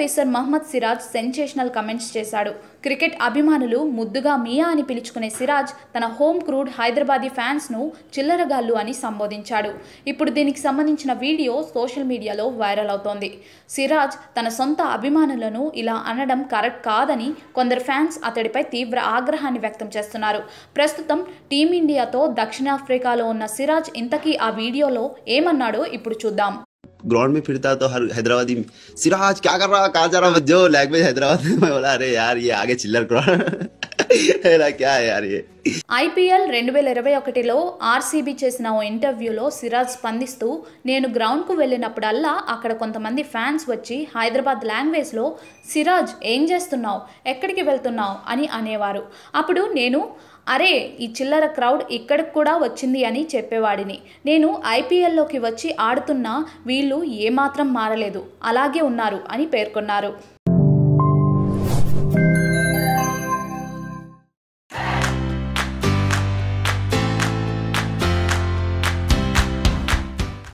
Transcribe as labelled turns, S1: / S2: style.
S1: pacer Mohammed Siraj sensational comments చేశాడు cricket అభిమానులు ముద్దుగా మియా అని పిలుచుకునే సిరాజ్ తన హోమ్ క్రూడ్ హైదరాబాదీ ఫ్యాన్స్ను చిల్లరగాళ్ళు అని సంబోధించాడు ఇప్పుడు దీనికి సంబంధించిన వీడియో సోషల్ మీడియాలో వైరల్ అవుతోంది సిరాజ్ తన సొంత అభిమానులను ఇలా అనడం కరెక్ట్ కాదని కొందరు ఫ్యాన్స్ అతడిపై తీవ్ర ఆగ్రహాన్ని వ్యక్తం చేస్తున్నారు ప్రస్తుతం టీమిండియాతో దక్షిణాఫ్రికాలో ఉన్న సిరాజ్ ఇంతకీ ఆ వీడియోలో ఏమన్నాడో ఇప్పుడు చూద్దాం
S2: ग्राउंड में फिरता तो हर हैदराबादी सिराज क्या कर रहा कहाँ जा रहा जो लैंग्वेज हैदराबाद में मैं बोला अरे यार ये आगे चिल्लर करो मेरा क्या है यार ये
S1: ఐపీఎల్ రెండు వేల ఇరవై ఒకటిలో ఆర్సీబీ చేసిన ఓ ఇంటర్వ్యూలో సిరాజ్ స్పందిస్తూ నేను గ్రౌండ్కు వెళ్ళినప్పుడల్లా అక్కడ కొంతమంది ఫ్యాన్స్ వచ్చి హైదరాబాద్ లాంగ్వేజ్లో సిరాజ్ ఏం చేస్తున్నావు ఎక్కడికి వెళ్తున్నావు అని అనేవారు అప్పుడు నేను అరే ఈ చిల్లర క్రౌడ్ ఇక్కడికి కూడా వచ్చింది అని చెప్పేవాడిని నేను ఐపీఎల్లోకి వచ్చి ఆడుతున్నా వీళ్ళు ఏమాత్రం మారలేదు అలాగే ఉన్నారు అని పేర్కొన్నారు